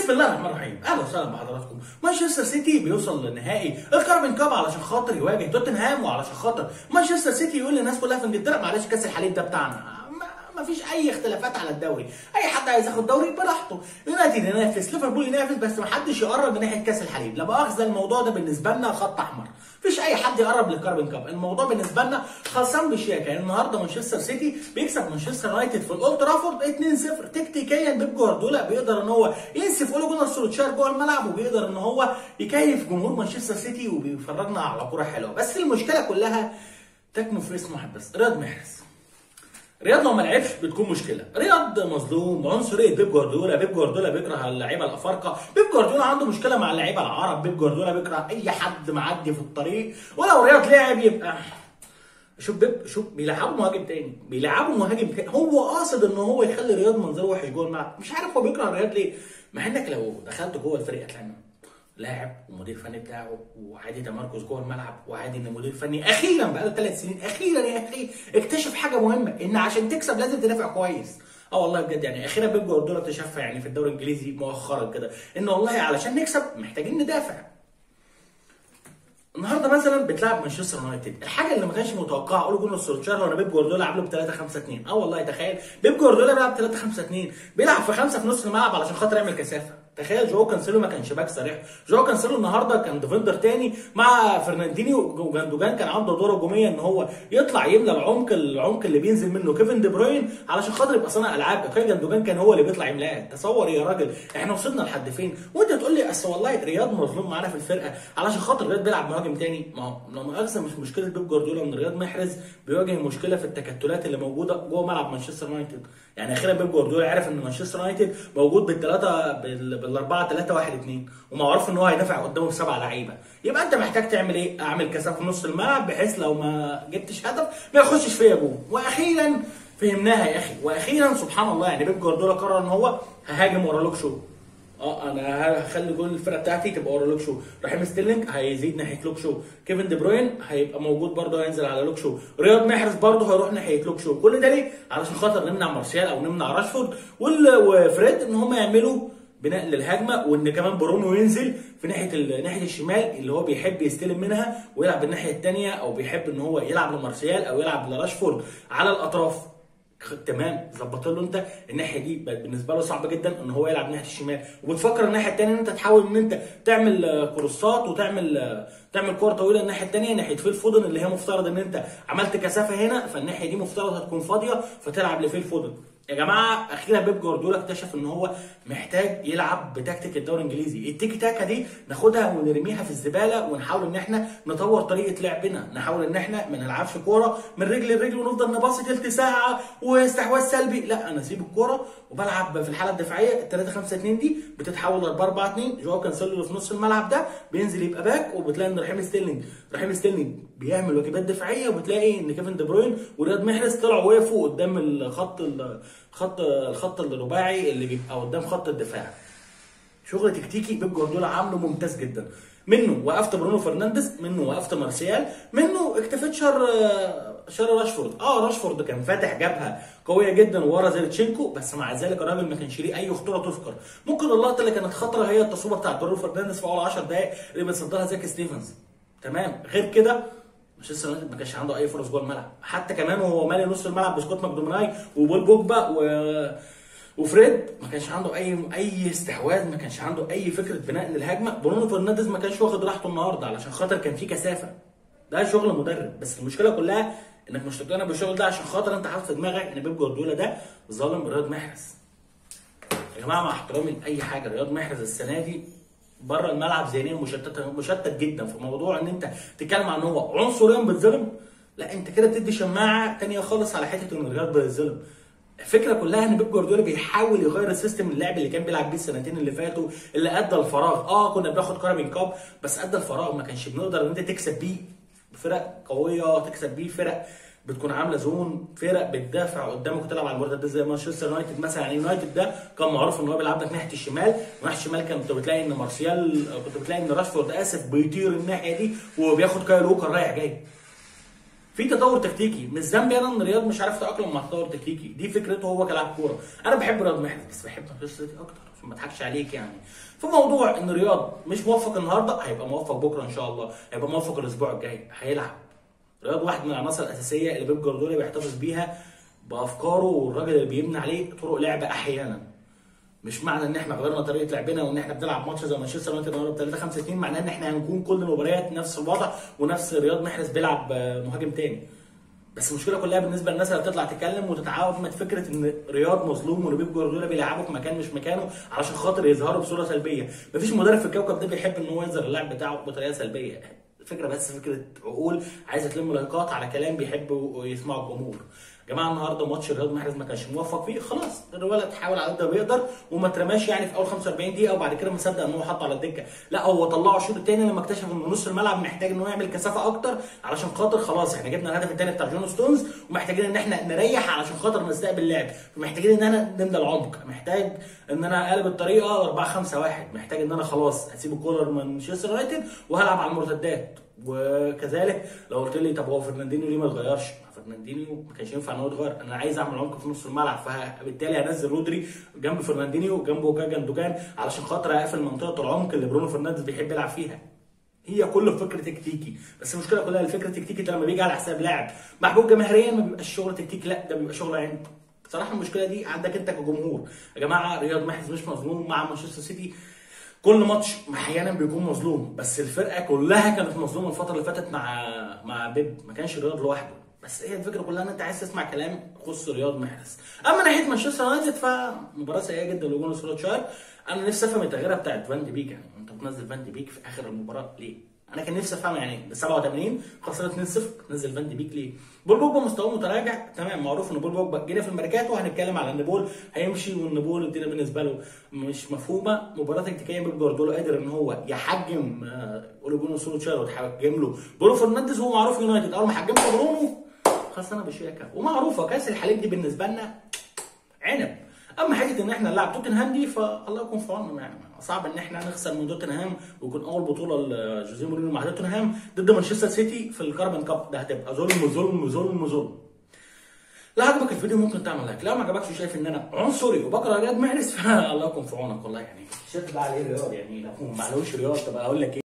بسم الله الرحمن الرحيم اهلا وسهلا بحضراتكم مانشستر سيتي بيوصل لنهائي الكاربن كاب علشان خاطر يواجه توتنهام وعلشان خاطر مانشستر سيتي يقول للناس كلها في انجلترا معلش كاس الحليب ده بتاعنا ما فيش اي اختلافات على الدوري اي حد عايز ياخد دوري براحته يونايتد ينافس ليفربول ينافس بس ما حدش يقرب من ناحيه كاس الحليب لا مؤاخذه الموضوع ده بالنسبه لنا خط احمر مفيش اي حد يقرب للكاربن كاب الموضوع بالنسبه لنا خلصان بشياكه يعني النهارده مانشستر سيتي بيكسب مانشستر يونايتد في الاولد ترافورد 2-0 تكتيكيا بيب جوارديولا بيقدر ان هو ينسف اولو جونر سولوتشار جوه الملعب وبيقدر ان هو يكيف جمهور مانشستر سيتي وبيفرجنا على كوره حلوه بس المشكله كلها تكمن في اسم واحد بس رياض محرز رياض لو ما لعبش بتكون مشكله رياض مظلوم عنصريه بيب جوارديولا بيب جوارديولا بيكره اللعيبه الافارقه بيب جوارديولا عنده مشكله مع اللعيبه العرب بيب جوارديولا بيكره اي حد معدي في الطريق ولو رياض لعب يبقى شوف بيب شوف بيلعبوا مهاجم تاني بيلعبوا مهاجم تاني هو قاصد ان هو يخلي رياض منظره وحش جوه الملعب مش عارف هو بيكره رياض ليه مع انك لو دخلت جوه الفريق هتلاقي لاعب ومدير فني بتاعه وعادي تمركز جوه الملعب وعادي ان المدير الفني اخيرا بقى له ثلاث سنين اخيرا يا اخي اكتشف حاجه مهمه ان عشان تكسب لازم تدافع كويس اه والله بجد يعني اخيرا بيب جوارديولا اكتشفها يعني في الدوري الانجليزي مؤخرا كده ان والله علشان نكسب محتاجين ندافع النهارده مثلا بتلعب مانشستر يونايتد الحاجه اللي ما كانش متوقعه اقول جون سولشار هو بيب جوارديولا عامله ب 3 5 2 اه والله تخيل بيب جوارديولا بيلعب 3 5 2 بيلعب في خمسه في نص الملعب علشان خاطر يعمل كثافه تخيل جو كانسيلو ما كانش باك صريح جو كانسيلو النهارده كان ديفندر تاني مع فرناندينيو وجاندوجان كان عنده دور هجوميه ان هو يطلع يملى العمق العمق اللي بينزل منه كيفن دي بروين علشان خاطر يبقى صانع العاب تخيل جاندوجان كان هو اللي بيطلع يملاه تصور يا راجل احنا وصلنا لحد فين وانت تقول لي اصل والله رياض مظلوم معانا في الفرقه علشان خاطر رياض بيلعب مهاجم تاني ما هو لو مؤاخذه مش مشكله بيب جوارديولا ان رياض محرز بيواجه مشكله في التكتلات اللي موجوده جوه ملعب مانشستر يونايتد يعني اخيرا بيب جوارديولا عرف ان مانشستر يونايتد موجود بالثلاثه بالاربعه 3 1 2 ومعروف ان هو هيدافع قدامه بسبع لعيبه يبقى انت محتاج تعمل ايه؟ اعمل كثافه في نص الملعب بحيث لو ما جبتش هدف ما يخشش فيا جول واخيرا فهمناها يا اخي واخيرا سبحان الله يعني بيب جوارديولا قرر ان هو ههاجم ورا لوك شو اه انا هخلي جول الفرقه بتاعتي تبقى ورا لوك شو رحيم ستيرلينج هيزيد ناحيه لوك شو كيفن دي بروين هيبقى موجود برضه هينزل على لوك شو رياض محرز برضه هيروح ناحيه لوك شو كل ده ليه علشان خاطر نمنع مارسيال او نمنع راشفورد وفريد ان هم يعملوا بناء للهجمه وان كمان برونو ينزل في ناحيه ناحيه الشمال اللي هو بيحب يستلم منها ويلعب الناحيه الثانيه او بيحب ان هو يلعب لمارسيال او يلعب لراشفورد على الاطراف تمام ظبط له انت الناحيه دي بقت بالنسبه له صعب جدا ان هو يلعب ناحيه الشمال وبتفكر الناحيه الثانيه ان انت تحاول ان انت تعمل كروسات وتعمل تعمل كوره طويله الناحيه الثانيه ناحيه فيل فودن اللي هي مفترض ان انت عملت كثافه هنا فالناحيه دي مفترض هتكون فاضيه فتلعب لفيل فودن يا جماعه اخيرا بيب جوارديولا اكتشف ان هو محتاج يلعب بتكتيك الدوري الانجليزي التيكي تاكا دي ناخدها ونرميها في الزباله ونحاول ان احنا نطور طريقه لعبنا نحاول ان احنا ما نلعبش كوره من رجل لرجل ونفضل نباصي تلت ساعه واستحواذ سلبي لا انا اسيب الكوره وبلعب في الحاله الدفاعيه ال 3 5 2 دي بتتحول ل 4 4 2 جواو كانسيلو اللي في نص الملعب ده بينزل يبقى باك وبتلاقي ان رحيم ستيرلينج رحيم ستيرلينج بيعمل واجبات دفاعيه وبتلاقي ان كيفن دي بروين ورياض محرز طلعوا وقفوا قدام الخط خط الخط الرباعي اللي بيبقى قدام خط الدفاع شغل تكتيكي بيب جوارديولا عامله ممتاز جدا منه وقفت برونو فرنانديز منه وقفت مارسيال منه اكتفيت شر شر راشفورد اه راشفورد كان فاتح جبهه قويه جدا ورا زيرتشينكو بس مع ذلك الراجل ما كانش ليه اي خطوره تذكر ممكن اللقطه اللي كانت خطره هي التصويبه بتاعت برونو فرنانديز في اول 10 دقائق اللي بيتصدرها زاك ستيفنز تمام غير كده مانشستر يونايتد ما كانش عنده اي فرص جوه الملعب حتى كمان وهو مالي نص الملعب بسكوت ماكدومناي وبول بوجبا و وفريد ما كانش عنده اي اي استحواذ ما كانش عنده اي فكره بناء للهجمه برونو فرنانديز ما كانش واخد راحته النهارده علشان خاطر كان في كثافه ده شغل مدرب بس المشكله كلها انك مش تقتنع بالشغل ده عشان خاطر انت حاطط في دماغك ان بيب جوارديولا ده ظالم رياض محرز يا جماعه مع احترامي لاي حاجه رياض محرز السنه دي بره الملعب ذهنيا مشتت مشتت جدا في موضوع ان انت تتكلم عن هو عنصريا بيتظلم لا انت كده بتدي شماعه تانية خالص على حته ان الرياض بيتظلم الفكره كلها ان بيب جوارديولا بيحاول يغير السيستم اللعب اللي كان بيلعب بيه السنتين اللي فاتوا اللي ادى الفراغ اه كنا بناخد كارمين كاب بس ادى الفراغ ما كانش بنقدر ان انت تكسب بيه فرق قويه تكسب بيه فرق بتكون عامله زون فرق بتدافع قدامك وتلعب على المرتدات زي مانشستر يونايتد مثلا يعني يونايتد ده كان معروف ان هو بيلعب لك ناحيه الشمال وناحيه الشمال كنت بتلاقي ان مارسيال كنت بتلاقي ان راشفورد اسف بيطير الناحيه دي وبياخد كايل ووكر رايح جاي في تطور تكتيكي مش ذنبي انا ان رياض مش عارف يتاقلم مع التطور التكتيكي دي فكرته هو كلاعب كوره انا بحب رياض محرز بس بحب مانشستر سيتي اكتر عشان ما اضحكش عليك يعني في موضوع ان رياض مش موفق النهارده هيبقى موفق بكره ان شاء الله هيبقى موفق الاسبوع الجاي هيلعب رياض واحد من العناصر الاساسيه اللي بيب جوارديولا بيحتفظ بيها بافكاره والراجل اللي بيبني عليه طرق لعب احيانا مش معنى ان احنا غيرنا طريقه لعبنا وان احنا بنلعب ماتش زي مانشستر يونايتد النهارده 3 5 2 معناه ان احنا هنكون كل المباريات نفس الوضع ونفس رياض محرز بيلعب آه، مهاجم تاني بس المشكله كلها بالنسبه للناس اللي بتطلع تتكلم وتتعاون من فكره ان رياض مظلوم وان بيب جوارديولا بيلعبه في مكان مش مكانه علشان خاطر يظهروا بصوره سلبيه مفيش مدرب في الكوكب ده بيحب ان هو يظهر اللاعب بتاعه بطريقه سلبيه الفكره بس فكره عقول عايزه تلم لايكات على كلام بيحب يسمعه الجمهور يا جماعه النهارده ماتش الرياض محرز ما كانش موفق فيه خلاص الولد حاول على قد ما بيقدر وما اترماش يعني في اول 45 دقيقه وبعد كده ما صدق ان هو حطه على الدكه لا هو طلعه الشوط الثاني لما اكتشف ان نص الملعب محتاج ان هو يعمل كثافه اكتر علشان خاطر خلاص احنا جبنا الهدف الثاني بتاع جون ستونز ومحتاجين ان احنا نريح علشان خاطر نستقبل اللعب فمحتاجين ان انا نملى العمق محتاج ان انا اقلب الطريقه 4 5 1 محتاج ان انا خلاص هسيب الكولر من مانشستر يونايتد وهلعب على المرتدات وكذلك لو قلت لي طب هو فرناندينيو ليه ما اتغيرش؟ فرناندينيو ما كانش ينفع ان هو يتغير انا عايز اعمل عمق في نص الملعب فبالتالي هنزل رودري جنب فرناندينيو جنبه كاجان دوجان علشان خاطر اقفل منطقه العمق اللي برونو فرنانديز بيحب يلعب فيها هي كل فكر تكتيكي بس المشكله كلها الفكر التكتيكي ده لما بيجي على حساب لاعب محبوب جماهيريا ما بيبقاش شغل تكتيكي لا ده بيبقى شغل عند بصراحه المشكله دي عندك انت كجمهور يا جماعه رياض محرز مش مظلوم مع مانشستر سيتي كل ماتش احيانا بيكون مظلوم بس الفرقه كلها كانت مظلومه الفتره اللي فاتت مع مع بيب ما كانش رياض لوحده بس هي الفكره كلها ان انت عايز تسمع كلام يخص رياض محرز اما ناحيه مانشستر يونايتد فمباراه سيئه جدا لجون سولوتشاير انا نفسي افهم التغييره بتاعت فان دي بيك يعني انت بتنزل فان دي بيك في اخر المباراه ليه؟ انا كان نفسي افهم يعني ب 87 خسرت 2-0 تنزل فان دي بيك ليه؟ بول بوجبا مستواه متراجع تمام معروف ان بول بوجبا جينا في الميركاتو هنتكلم على ان بول هيمشي وان بول الدنيا بالنسبه له مش مفهومه مباراه تكتيكيه بيب جوارديولا قادر ان هو يحجم آه، اولي جونو سولوتشاير ويحجم له برونو فرنانديز وهو معروف يونايتد اول ما حجمت برونو خلاص انا بشيكه ومعروفه كاس الحليب دي بالنسبه لنا عنب اما حته ان احنا نلعب توتنهام دي فالله يكون في عوننا يعني صعب ان احنا نخسر من توتنهام ويكون اول بطوله لجوزيه مورينيو مع توتنهام ضد مانشستر سيتي في الكاربن كاب ده هتبقى ظلم ظلم ظلم ظلم لا عجبك الفيديو ممكن تعمل لايك لا ما عجبكش وشايف ان انا عنصري وبكره رياض محرز فالله يكون في عونك والله يعني الشات ده عليه رياض يعني لو ما عليهوش رياض طب اقول لك ايه